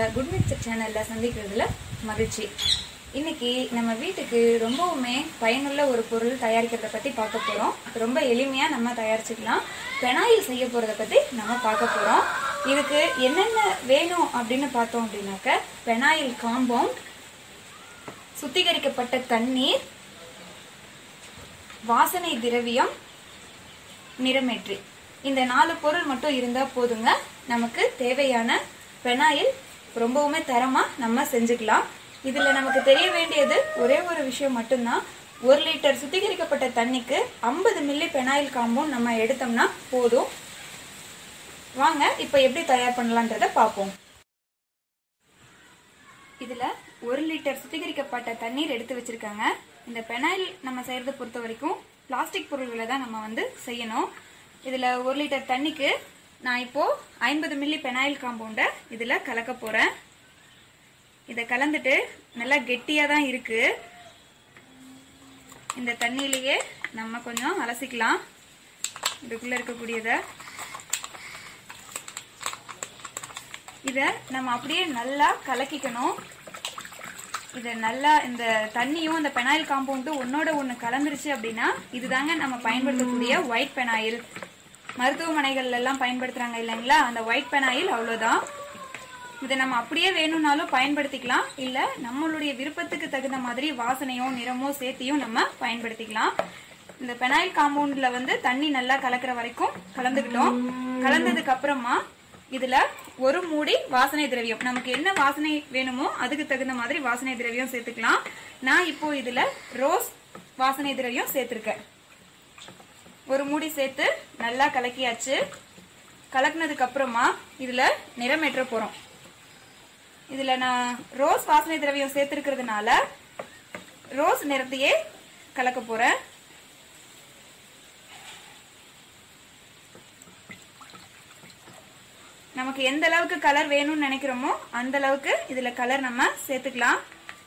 good mixer சேனல்ல சந்திக்கிறதுல மகிழ்ச்சி இன்னைக்கு நம்ம வீட்டுக்கு ரொம்பவுமே பயனுள்ள ஒரு பொருள் தயாரிக்கிறத பத்தி பார்க்க போறோம் ரொம்ப எளிமையா நம்ம தயாரிச்சுக்கலாம் பெனாயில் செய்ய போறத பத்தி நம்ம பார்க்க போறோம் இதுக்கு என்னென்ன வேணும் அப்படின்னு பார்த்தோம் அப்படின்னாக்க பெனாயில் காம்பவுண்ட் சுத்திகரிக்கப்பட்ட தண்ணீர் வாசனை திரவியம் நிறமேற்றி இந்த நாலு பொருள் மட்டும் இருந்தா போதுங்க நமக்கு தேவையான பெனாயில் ரொம்பவுமே தரமா நம்ம செஞ்சுக்கலாம் இதுல நமக்கு தெரிய வேண்டியது ஒரே ஒரு விஷயம் மட்டும்தான் ஒரு லிட்டர் சுத்திகரிக்கப்பட்ட தண்ணிக்கு ஐம்பது மில்லி பெனாயில் காம்பவுண்ட் நம்ம எடுத்தோம்னா போதும் வாங்க இப்போ எப்படி தயார் பண்ணலான்றத பார்ப்போம் இதுல ஒரு லிட்டர் சுத்திகரிக்கப்பட்ட தண்ணீர் எடுத்து வச்சிருக்காங்க இந்த பெனாயில் நம்ம செய்யறத பொறுத்த வரைக்கும் பிளாஸ்டிக் பொருள்களை தான் நம்ம வந்து செய்யணும் இதுல ஒரு லிட்டர் தண்ணிக்கு நான் இப்போ ஐம்பது மில்லி பெனாயில் காம்பவுண்டை இதுல கலக்க போறேன் இதை கலந்துட்டு நல்லா கெட்டியா தான் இருக்கு இந்த தண்ணியிலேயே நம்ம கொஞ்சம் அலசிக்கலாம் இதுக்குள்ள இருக்கக்கூடியதை இத நம்ம அப்படியே நல்லா கலக்கிக்கணும் இத நல்லா இந்த தண்ணியும் இந்த பெனாயில் காம்பவுண்டும் ஒன்னோட ஒண்ணு கலந்துருச்சு அப்படின்னா இதுதாங்க நம்ம பயன்படுத்தக்கூடிய ஒயிட் பெனாயில் மருத்துவமனைகள்ல எல்லாம் பயன்படுத்துறாங்க இல்லைங்களா அந்த ஒயிட் பெனாயில் அவ்வளவுதான் இதை நம்ம அப்படியே வேணும்னாலும் பயன்படுத்திக்கலாம் இல்ல நம்மளுடைய விருப்பத்துக்கு தகுந்த மாதிரி வாசனையோ நிறமோ சேர்த்தியும் நம்ம பயன்படுத்திக்கலாம் இந்த பெனாயில் காம்பவுண்ட்ல வந்து தண்ணி நல்லா கலக்கிற வரைக்கும் கலந்துக்கிட்டோம் கலந்ததுக்கு அப்புறமா இதுல ஒரு மூடி வாசனை திரவியம் நமக்கு என்ன வாசனை வேணுமோ அதுக்கு தகுந்த மாதிரி வாசனை திரவியம் சேர்த்துக்கலாம் நான் இப்போ இதுல ரோஸ் வாசனை திரவியம் சேர்த்திருக்கேன் ஒரு மூடி சேர்த்து நல்லா கலக்கியாச்சு கலக்குனதுக்கு அப்புறமா இதுல நிறமேற்ற போறோம் இதுல நான் ரோஸ் வாசனை திரவியம் சேர்த்திருக்கிறதுனால ரோஸ் நிறத்தையே கலக்க போறேன் நமக்கு எந்த அளவுக்கு கலர் வேணும்னு நினைக்கிறோமோ அந்த அளவுக்கு இதுல கலர் நம்ம சேர்த்துக்கலாம்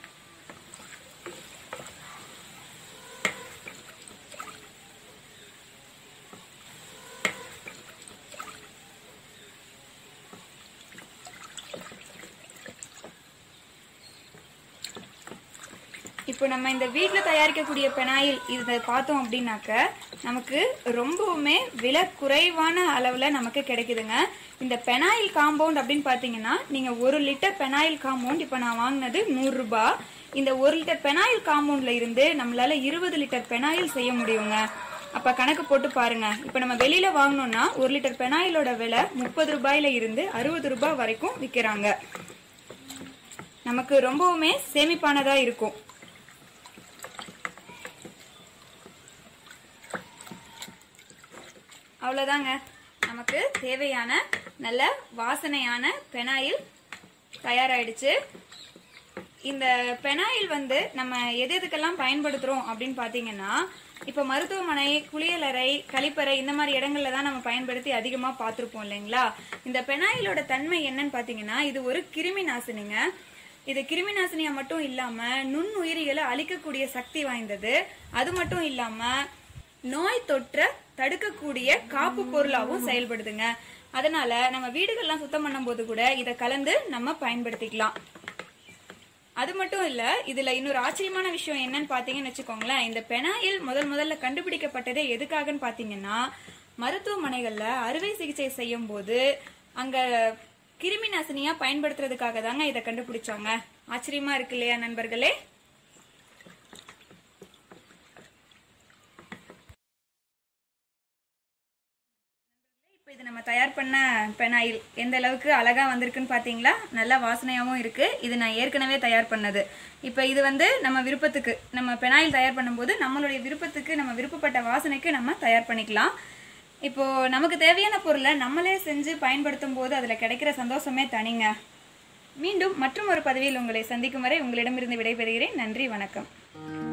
இப்போ நம்ம இந்த வீட்டில் தயாரிக்கக்கூடிய பெனாயில் இதை பார்த்தோம் அப்படின்னாக்க நமக்கு ரொம்பவுமே விலை குறைவான அளவில் நமக்கு கிடைக்குதுங்க இந்த பெனாயில் காம்பவுண்ட் அப்படின்னு பார்த்தீங்கன்னா நீங்கள் ஒரு லிட்டர் பெனாயில் காம்பவுண்ட் இப்போ நான் வாங்கினது நூறுரூபா இந்த ஒரு லிட்டர் பெனாயில் காம்பவுண்ட்ல இருந்து நம்மளால இருபது லிட்டர் பெனாயில் செய்ய முடியுங்க அப்ப கணக்கு போட்டு பாருங்க இப்ப நம்ம வெளியில வாங்கினோம்னா ஒரு லிட்டர் பெனாயிலோட விலை முப்பது ரூபாயில இருந்து அறுபது ரூபாய் வரைக்கும் விற்கிறாங்க நமக்கு ரொம்பவுமே சேமிப்பானதா இருக்கும் அவ்வளோதாங்க நமக்கு தேவையான நல்ல வாசனையான பெனாயில் தயாராயிடுச்சு இந்த பெனாயில் வந்து நம்ம எது எதுக்கெல்லாம் பயன்படுத்துறோம் அப்படின்னு பார்த்தீங்கன்னா இப்போ மருத்துவமனை குளியலறை கழிப்பறை இந்த மாதிரி இடங்கள்ல தான் நம்ம பயன்படுத்தி அதிகமாக பார்த்துருப்போம் இல்லைங்களா இந்த பெனாயிலோட தன்மை என்னன்னு பார்த்தீங்கன்னா இது ஒரு கிருமி நாசினிங்க இது கிருமி நாசினியா மட்டும் இல்லாம நுண்ணுயிரிகளை அழிக்கக்கூடிய சக்தி வாய்ந்தது அது மட்டும் இல்லாம நோய் தொற்ற தடுக்கக்கூடிய காப்பு பொருளாகவும் செயல்படுதுங்க அதனால நம்ம வீடுகள்லாம் சுத்தம் பண்ணும்போது கூட இதை கலந்து நம்ம பயன்படுத்திக்கலாம் அது மட்டும் இல்ல இதுல இன்னொரு ஆச்சரியமான விஷயம் என்னன்னு பாத்தீங்கன்னு வச்சுக்கோங்களேன் இந்த பெனாயில் முதல் முதல்ல கண்டுபிடிக்கப்பட்டதே எதுக்காகன்னு பாத்தீங்கன்னா மருத்துவமனைகள்ல அறுவை சிகிச்சை செய்யும் போது அங்க கிருமி நாசினியா பயன்படுத்துறதுக்காக தாங்க இதை கண்டுபிடிச்சாங்க ஆச்சரியமா இருக்கு இல்லையா நண்பர்களே இப்போ இது நம்ம தயார் பண்ண பெனாயில் எந்த அளவுக்கு அழகா வந்திருக்குன்னு பார்த்தீங்களா நல்லா வாசனையாகவும் இருக்கு இது நான் ஏற்கனவே தயார் பண்ணது இப்போ இது வந்து நம்ம விருப்பத்துக்கு நம்ம பெனாயில் தயார் பண்ணும்போது நம்மளுடைய விருப்பத்துக்கு நம்ம விருப்பப்பட்ட வாசனைக்கு நம்ம தயார் பண்ணிக்கலாம் இப்போ நமக்கு தேவையான பொருளை நம்மளே செஞ்சு பயன்படுத்தும் போது அதில் கிடைக்கிற சந்தோஷமே தனிங்க மீண்டும் மற்றும் ஒரு பதவியில் உங்களை சந்திக்கும் வரை உங்களிடமிருந்து விடைபெறுகிறேன் நன்றி வணக்கம்